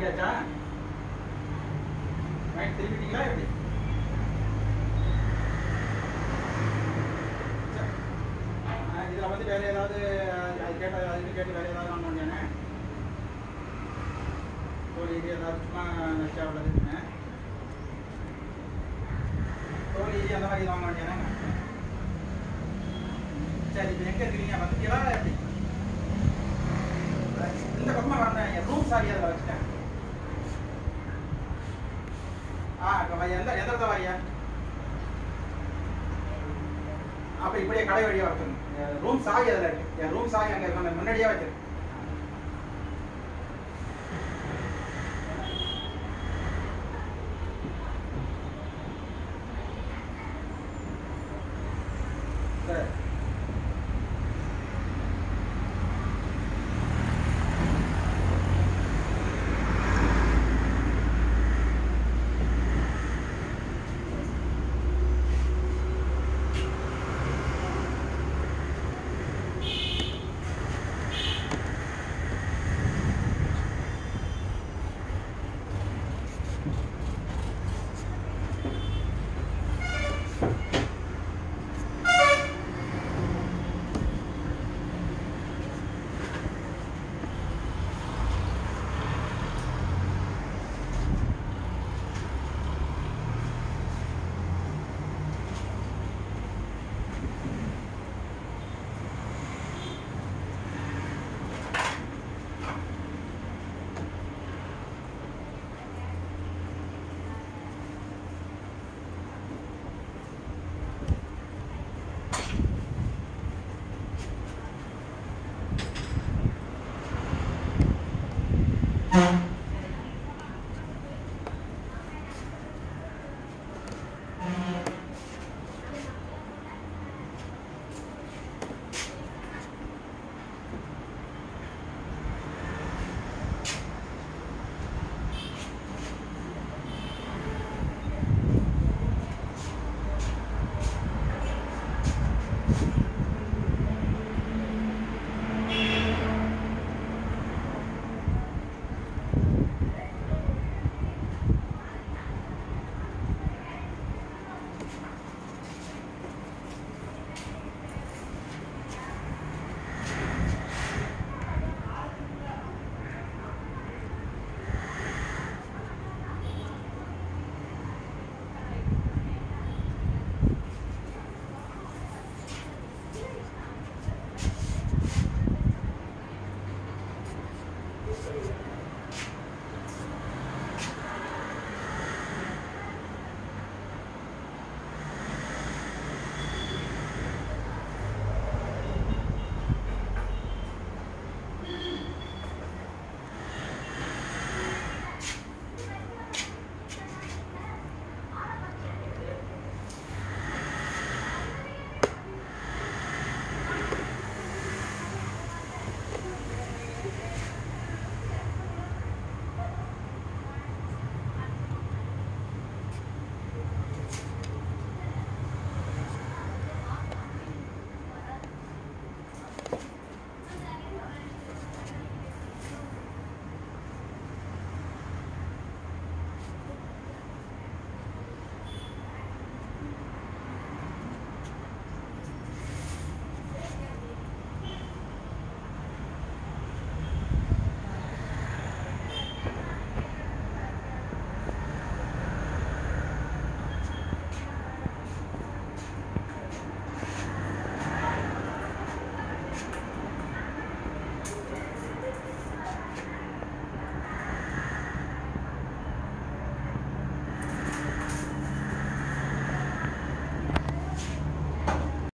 திருப்பியாச்சா right திருப்பிட்டீங்களா எப்படி சரி. ஆ, இதுல வந்து வேற ஏதாவது அது கேட்ட அது கேட்டு வேற ஏதாவது வாங்க முடியானே தோல் இது ஏதாவது சும்மா நஷ்டம் உள்ளது தோல் இது அந்த மாதிரி வாங்க முடியானே சரி இப்போ எங்க இருக்கிறீங்க வந்துட்டீங்களா எப்படி இந்த பக்கமா வரேன் என் ரூம் சாரி அதில் வச்சுட்டேன் ஆ இப்ப எந்த எந்த இடத்துல வாரியா அப்ப இப்படியே கடை வழியா வரணும் ரூம் சாவி அதில் இருக்கு என் ரூம் சாவி அங்கே இருக்கு முன்னாடியே வச்சிருக்கு